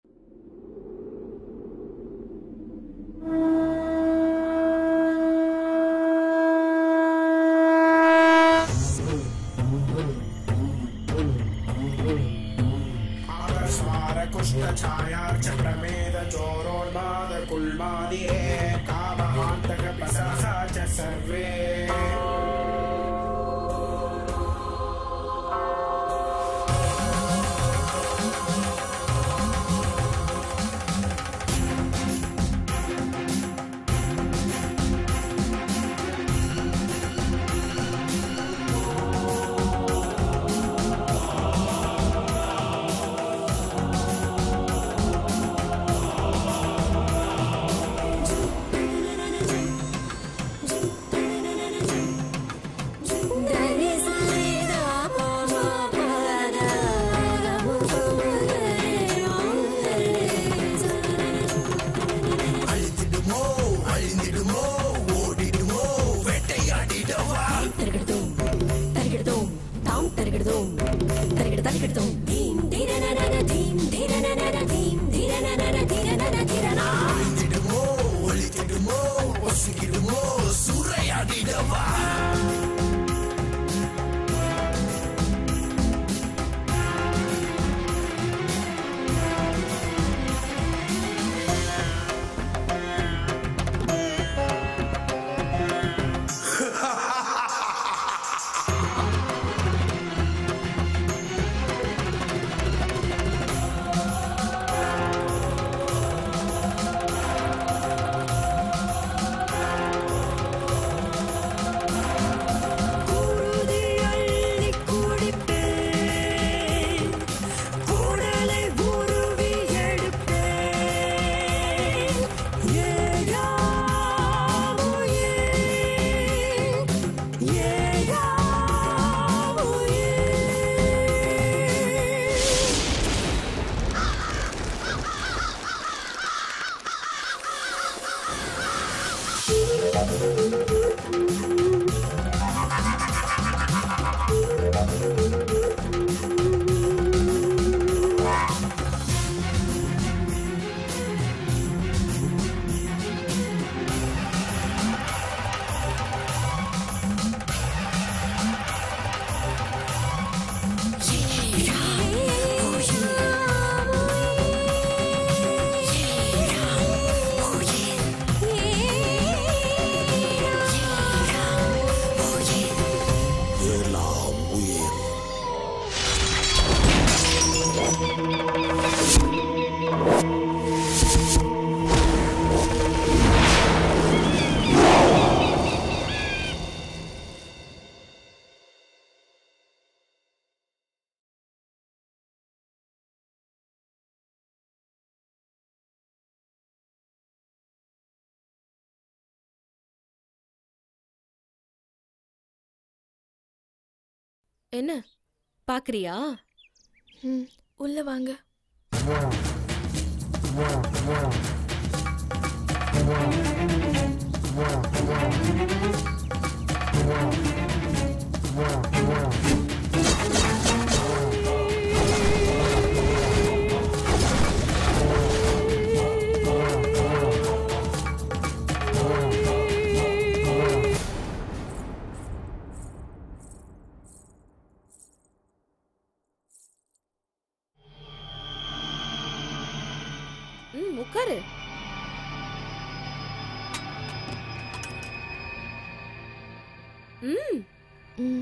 आदस्मार कुष्ठछायार्च प्रमेद चोरोन्माद कुल्मादिरे कामान्तक प्रसहा च सर्वे என்ன பாக்குறியா ம் உள்ள வாங்க ம் உட்காரு ம் ம்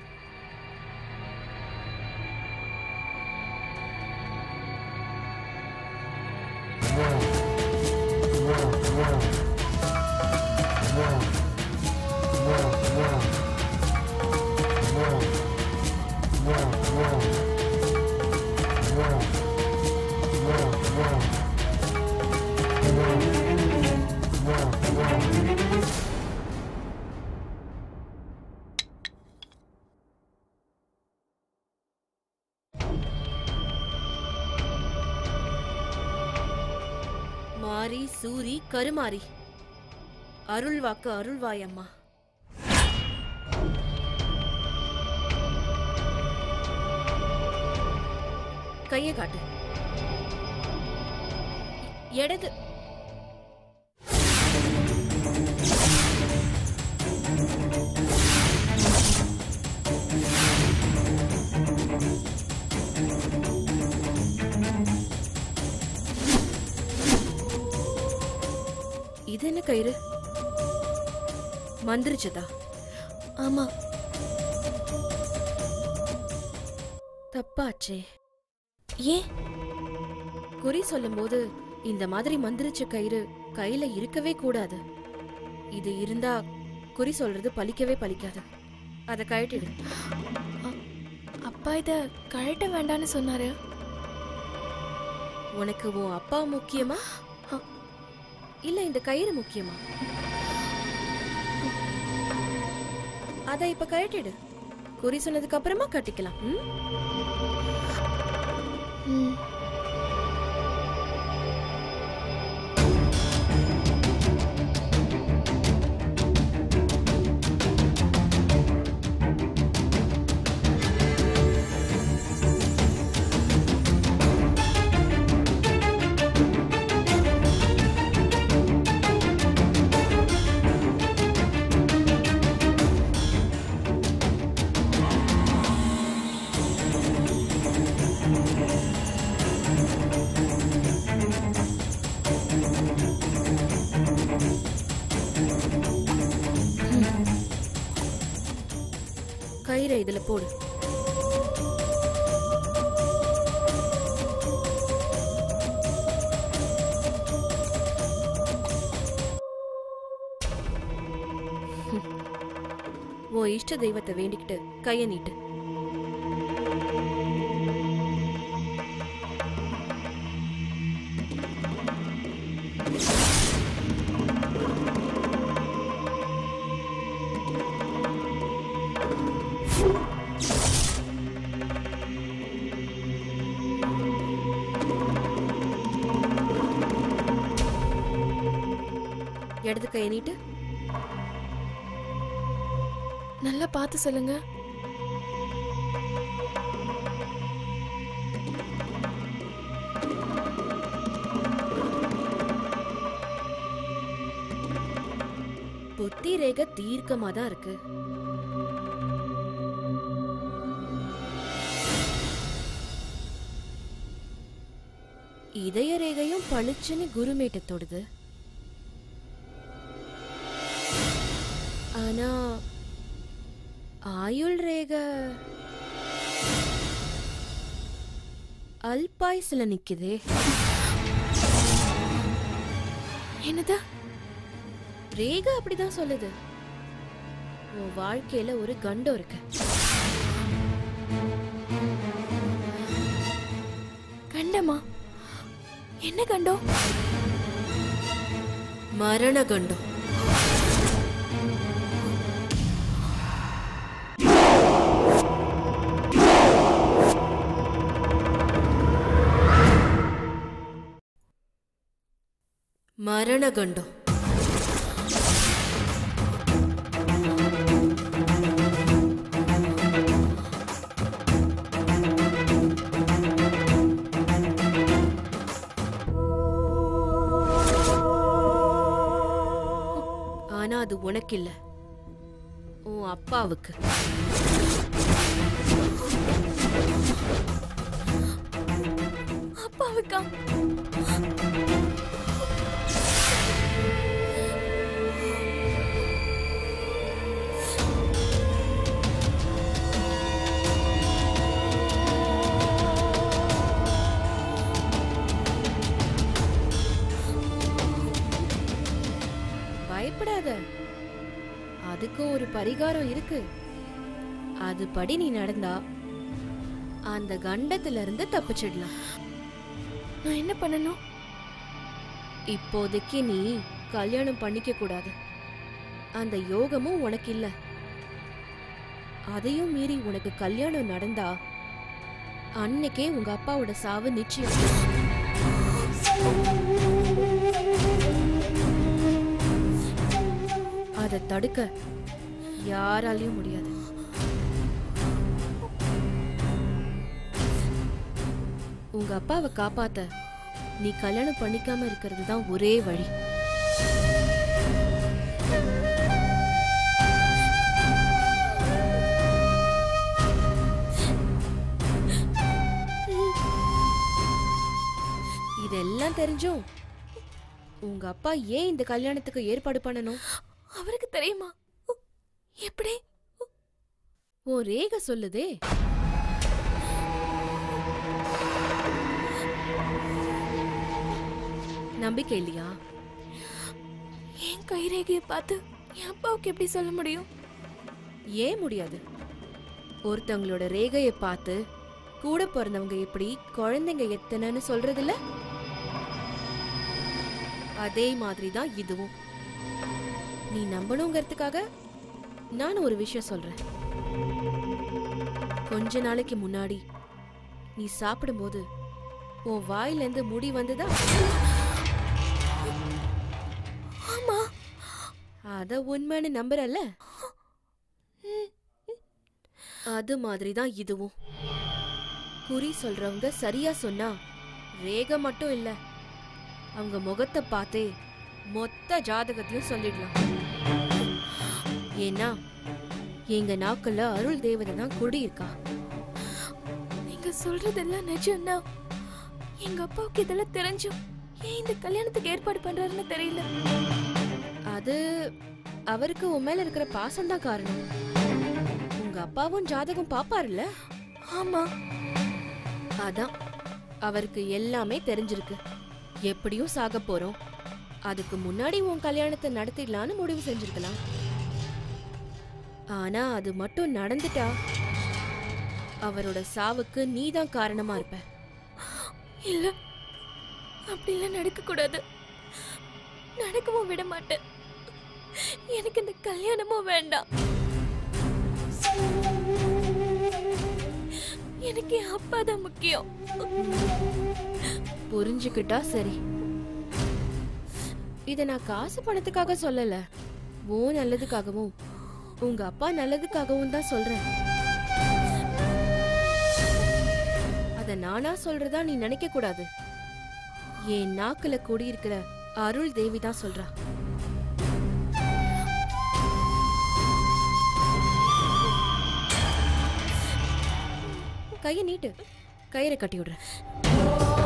மாரி சூரி கருமாரி அருள்வாக்கு அருள்வாயம்மா கைய காட்டு இடது இது என்ன கயிறு மந்திரிச்சதா ஆமா தப்பாச்சே ஏன் குறி சொல்லும்போது இந்த மாதிரி மந்திரிச்ச கயிறு கையில இருக்கவே கூடாது இது இருந்தா குறி சொல்றது பலிக்கவே பலிக்காது அத கழட்டிடு அப்பா இத கழட்ட வேண்டாம்னு சொன்னாரு உனக்கு உன் அப்பா முக்கியமா அ. இல்ல இந்த கயிறு முக்கியமா அத இப்ப கழட்டிடு குறி சொன்னதுக்கு அப்புறமா கட்டிக்கலாம் ம்? ம் கயிறை இதுல போடு உன் இஷ்ட தெய்வத்தை வேண்டிக்கிட்டு கைய நீட்டு இடது கையை நீட்டு நல்லா பார்த்து சொல்லுங்க புத்தி ரேகை தீர்க்கமா தான் இருக்கு இதய ரேகையும் பளிச்சுன்னு குருமேட்டை தொடுது ஆனா ஆயுள் ரேகை அல்பாயுசுல நிக்குதே என்னது ரேகா அப்படிதான் சொல்லுது உன் வாழ்க்கையில ஒரு கண்டம் இருக்கு கண்டமா என்ன கண்டோம் மரண கண்டம் மரண கண்டம் ஆனா அது உனக்கு இல்ல உன் அப்பாவுக்கு அப்பாவுக்கா பயப்படாத அதுக்கும் ஒரு பரிகாரம் இருக்கு அதுபடி நீ நடந்தா அந்த கண்டத்துல இருந்து தப்பிச்சிடலாம் நான் என்ன பண்ணணும் இப்போதைக்கு நீ கல்யாணம் பண்ணிக்க கூடாது அந்த யோகமும் உனக்கு இல்ல அதையும் மீறி உனக்கு கல்யாணம் நடந்தா அன்னைக்கே உங்க அப்பாவோட சாவு நிச்சயம் அதை தடுக்க யாராலையும் முடியாது உங்க அப்பாவை காப்பாத்த நீ கல்யாணம் பண்ணிக்காம இருக்கிறது தான் ஒரே வழி இதெல்லாம் தெரிஞ்சும் உங்க அப்பா ஏன் இந்த கல்யாணத்துக்கு ஏற்பாடு பண்ணணும் அவருக்கு தெரியுமா எப்படி உன் ரேக சொல்லுதே நம்பிக்கை இல்லையா என் கைரேகையை பார்த்து என் அப்பாவுக்கு எப்படி சொல்ல முடியும் ஏன் முடியாது ஒருத்தவங்களோட ரேகையை பார்த்து கூட பிறந்தவங்க எப்படி குழந்தைங்க எத்தனைன்னு சொல்றதில்ல அதே மாதிரி தான் இதுவும் நீ நம்பணுங்கிறதுக்காக நான் ஒரு விஷயம் சொல்றேன் கொஞ்ச நாளைக்கு முன்னாடி நீ சாப்பிடும்போது உன் வாயிலிருந்து முடி வந்ததா ஆமா அத உண்மைன்னு நம்புறல்ல அது மாதிரி தான் இதுவும் குறி சொல்றவங்க சரியா சொன்னா ரேக மட்டும் இல்ல அவங்க முகத்தை பார்த்தே மொத்த ஜாதகத்தையும் சொல்லிடலாம் ஏன்னா எங்க நாக்குல அருள் தேவதை தான் குடியிருக்கா நீங்க சொல்றதெல்லாம் நிஜம்னா எங்க அப்பாவுக்கு இதெல்லாம் தெரிஞ்சும் ஏன் இந்த கல்யாணத்துக்கு ஏற்பாடு பண்றாருன்னு தெரியல அது அவருக்கு உன் மேல இருக்கிற பாசம் தான் காரணம் உங்க அப்பாவும் ஜாதகம் பாப்பாருல்ல ஆமா அதான் அவருக்கு எல்லாமே தெரிஞ்சிருக்கு எப்படியும் சாக போறோம் அதுக்கு முன்னாடி உன் கல்யாணத்தை நடத்திடலான்னு முடிவு செஞ்சிருக்கலாம் ஆனா அது மட்டும் நடந்துட்டா அவரோட சாவுக்கு நீதான் காரணமா இருப்ப இல்ல அப்படிலாம் நடக்க கூடாது நடக்கவும் விட மாட்டேன் எனக்கு இந்த கல்யாணமும் வேண்டாம் எனக்கு என் அப்பா தான் முக்கியம் புரிஞ்சுக்கிட்டா சரி இத நான் காசு பணத்துக்காக சொல்லல ஓ நல்லதுக்காகவும் உங்க அப்பா நல்லதுக்காகவும் தான் சொல்றேன் அத நானா சொல்றதா நீ நினைக்க கூடாது என் நாக்குல குடியிருக்கிற அருள் தேவி தான் சொல்றா கைய நீட்டு கயிறை கட்டி விடுறேன்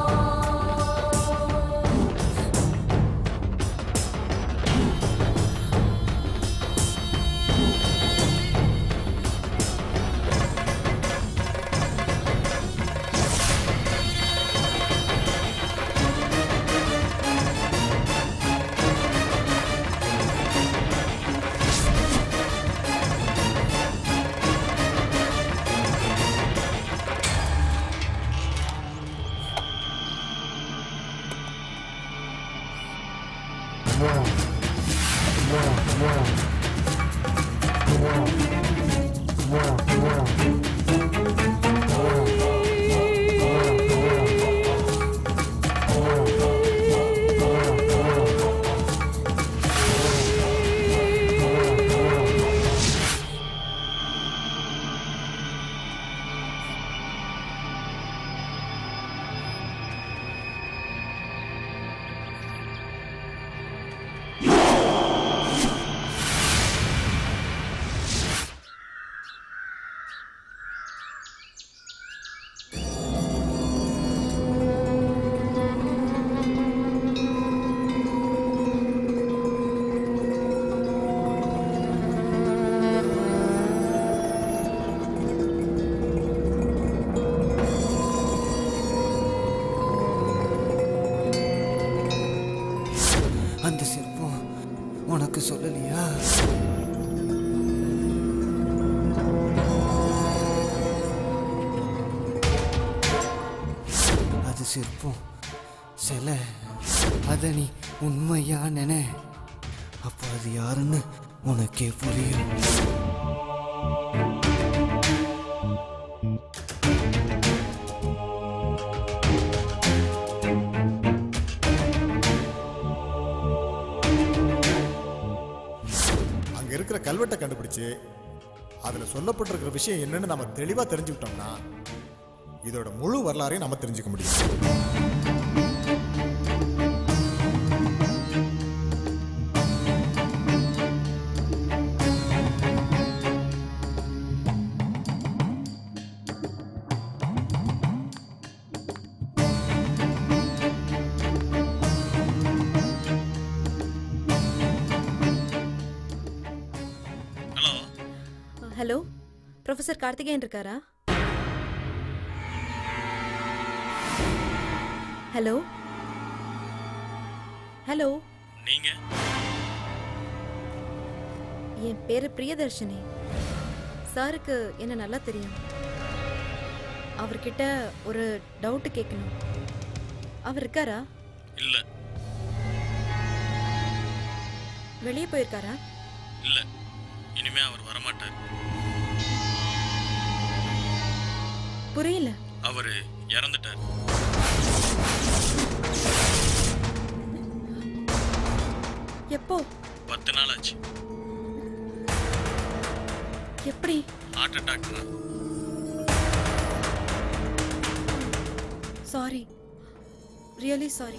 அந்த சிற்பம் உனக்கு சொல்லலையா அது சிற்பம் சிலை அத நீ உண்மையா நினை அப்போ அது யாருன்னு உனக்கே புரியும் அங்க இருக்கிற கல்வெட்டை கண்டுபிடிச்சு அதுல சொல்லப்பட்டிருக்கிற விஷயம் என்னன்னு நம்ம தெளிவா தெரிஞ்சுக்கிட்டோம்னா இதோட முழு வரலாறையும் நம்ம தெரிஞ்சுக்க முடியும் ப்ரொஃபசர் கார்த்திகேயன் இருக்காரா ஹலோ ஹலோ நீங்க என் பேரு பிரியதர்ஷினி சாருக்கு என்ன நல்லா தெரியும் அவர்கிட்ட ஒரு டவுட் கேட்கணும் அவர் இருக்காரா இல்ல வெளியே போயிருக்காரா இல்ல இனிமே அவர் வரமாட்டார் புரியல அவரு இறந்துட்டார் எப்போ பத்து நாள் ஆச்சு எப்படி heart attack sorry really sorry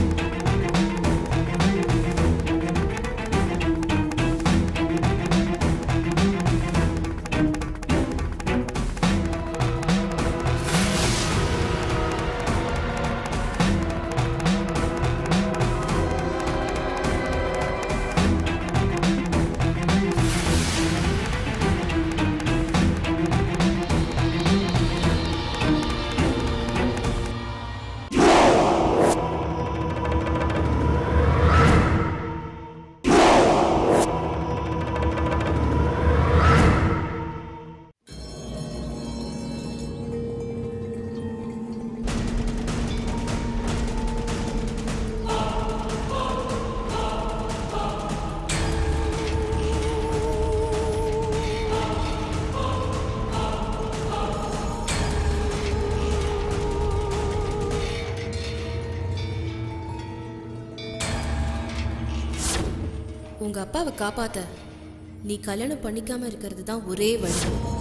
உங்க அப்பாவை காப்பாத்த நீ கல்யாணம் பண்ணிக்காம இருக்கிறது தான் ஒரே வழி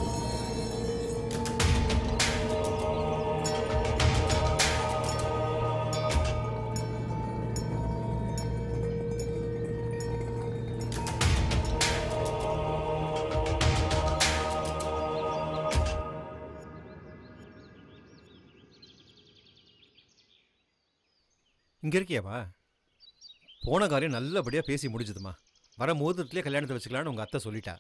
இங்கே இருக்கியாவா போன காரியம் நல்லபடியாக பேசி முடிஞ்சதுமா வர முகூர்த்தத்திலே கல்யாணத்தை வச்சுக்கலான்னு உங்கள் அத்தை சொல்லிட்டா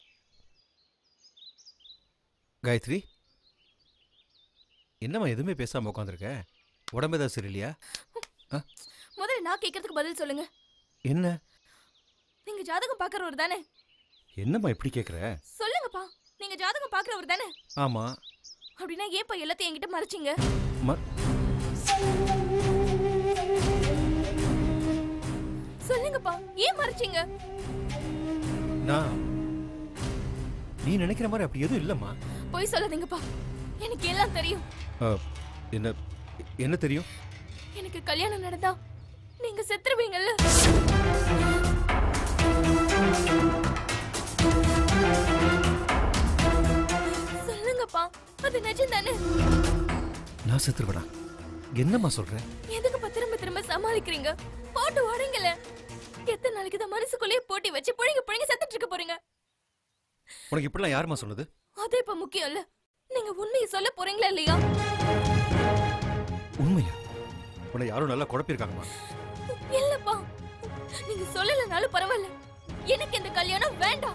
காயத்ரி என்னம்மா எதுவுமே பேசாமல் உட்காந்துருக்க உடம்பு ஏதாவது சரியில்லையா முதல்ல நான் கேட்கறதுக்கு பதில் சொல்லுங்க என்ன நீங்க ஜாதகம் பாக்குறவர் தானே என்னம்மா இப்படி கேட்குற சொல்லுங்கப்பா நீங்க ஜாதகம் பாக்குறவர் தானே ஆமாம் அப்படின்னா ஏப்பா எல்லாத்தையும் என்கிட்ட மறைச்சிங்க ம சொல்லுங்கப்பா ஏன் மறைச்சிங்க நான் நீ நினைக்கிற மாதிரி அப்படி எதுவும் இல்லைம்மா போய் சொல்லாதீங்கப்பா எனக்கு எல்லாம் தெரியும் அ, என்ன என்ன தெரியும் எனக்கு கல்யாணம் நடந்தா நீங்க செத்துருவீங்கல்ல சொல்லுங்கப்பா அது நிஜம் தானே நான் செத்துருவேனா என்னம்மா சொல்கிறேன் எதுக்குப்பா திரும்ப திரும்ப சமாளிக்கிறீங்க போட்டு உடைங்கல எத்தனை நாளைக்கு தான் மனசுக்குள்ளேயே போட்டி வச்சு புழிங்க புழிங்க செத்துட்டு இருக்க போறீங்க உனக்கு இப்படிலாம் யாரும்மா சொன்னது அது இப்ப முக்கியம் இல்ல நீங்க உண்மையை சொல்ல போறீங்களா இல்லையா உண்மையா உன்னை யாரும் நல்லா குழப்பியிருக்காங்கம்மா இல்லப்பா நீங்க சொல்லலனாலும் பரவாயில்ல எனக்கு இந்த கல்யாணம் வேண்டாம்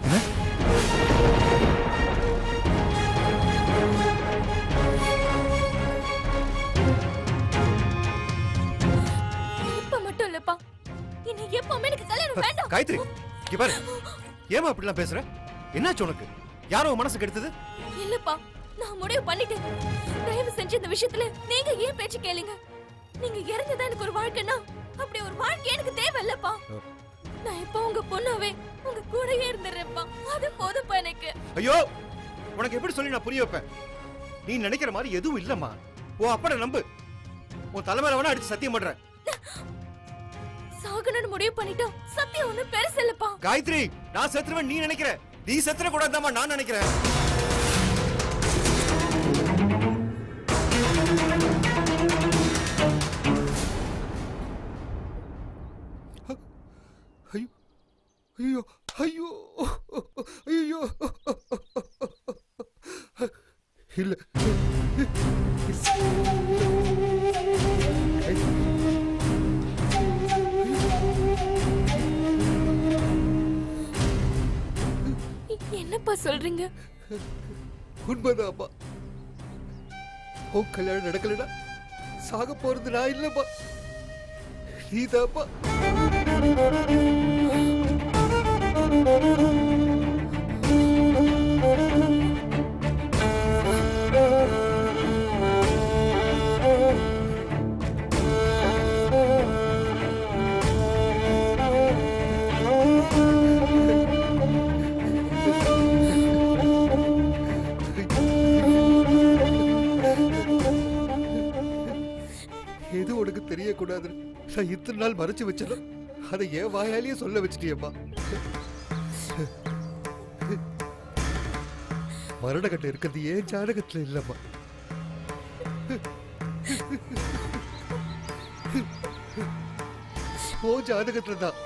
இப்ப மட்டும் இல்லப்பா இனி எப்பவுமே எனக்கு கல்யாணம் வேண்டாம் காயத்ரி இங்க பாரு ஏமா இப்படிலாம் பேசுற என்னாச்சு உனக்கு யாரோ உன் மனசு கெடுத்தது இல்லப்பா நான் முடிவு பண்ணிட்டேன் தயவு செஞ்சு இந்த விஷயத்துல நீங்க ஏன் பேச்சு கேளுங்க நீங்க இறந்ததா எனக்கு ஒரு வாழ்க்கைன்னா அப்படி ஒரு வாழ்க்கை எனக்கு தேவை இல்லப்பா நான் இப்ப உங்க பொண்ணாவே உங்க கூடயே இருந்துடுறேன்ப்பா அது போதும்ப்பா எனக்கு ஐயோ உனக்கு எப்படி சொல்லி நான் புரிய வைப்பேன் நீ நினைக்கிற மாதிரி எதுவும் இல்லம்மா உன் அப்பனை நம்பு உன் தலைமையில வேணா அடிச்சு சத்தியம் பண்றேன் சாகணும்னு முடிவு பண்ணிட்டோம் சத்தியம் ஒண்ணு பெருசு இல்லப்பா காயத்ரி நான் செத்துருவேன் நீ நினைக்கிற நீ செத்துற கூடாதாம்மா நான் நினைக்கிறேன் ஐயோ ஐயோ ஐயோ இல்ல என்னப்பா சொல்றீங்க உண்மைதான்ப்பா உன் கல்யாணம் நடக்கலடா சாக போறது நான் இல்லப்பா நீதாப்பா எது உனக்கு தெரியக்கூடாது நான் இத்தனை நாள் மறைச்சு வச்சதும் அதை என் வாயாலேயே சொல்ல வச்சிட்டியப்பா மரணக்கட்டை இருக்கிறது ஏன் ஜாதகத்துல இல்லம்மா ஓ ஜாதகத்துல தான்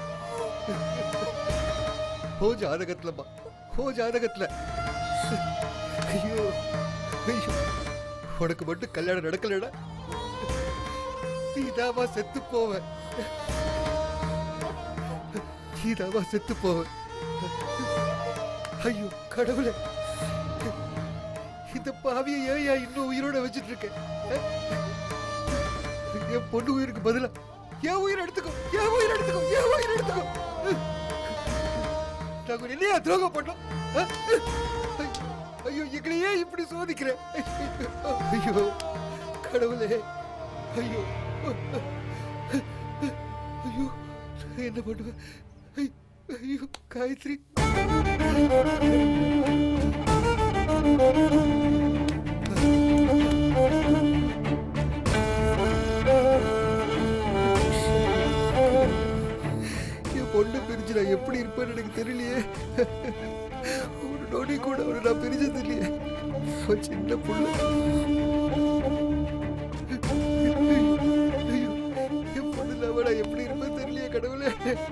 ஓ ஜாதகத்துலம்மா ஓ ஜாதகத்துல ஐயோ ஐயோ உனக்கு மட்டும் கல்யாணம் நடக்கலடா நீதாவா செத்து போவ நீதாவா செத்து போவ ஐயோ கடவுளே இந்த பாவியை ஏன் ஏன் இன்னும் உயிரோட வச்சிட்டு இருக்கேன் என் பொண்ணு உயிருக்கு பதிலா என் உயிர் எடுத்துக்கோ என் உயிர் எடுத்துக்கோ என் உயிர் எடுத்துக்கோ நாங்க என்னையா துரோகம் பண்ணோம் அஹ்? ஐயோ எங்களையே இப்படி சோதிக்கிறேன் ஐயோ கடவுளே ஐயோ ஐயோ நான் என்ன பண்ணுவேன் ஐ- ஐயோ காயத்ரி என் பொண்ணு பிரிஞ்சு நான் எப்படி இருப்பேன்னு எனக்கு தெரியலையே ஒரு நொடி கூட அவரை நான் பிரிஞ்சது இல்லையே அவன் சின்ன புள்ள ஐயோ, என் பொண்ணு இல்லாம நான் எப்படி இருப்பேன் தெரியலையே கடவுளே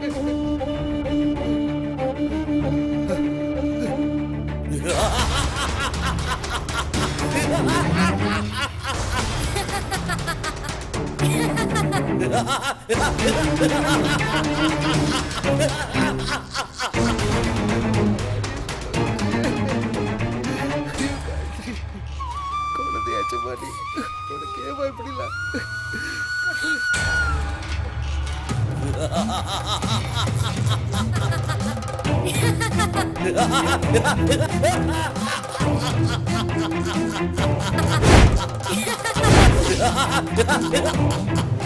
குழந்தையாச்சுமா நீ உனக்கு ஏமா இப்படிலாம் Ha ha ha ha!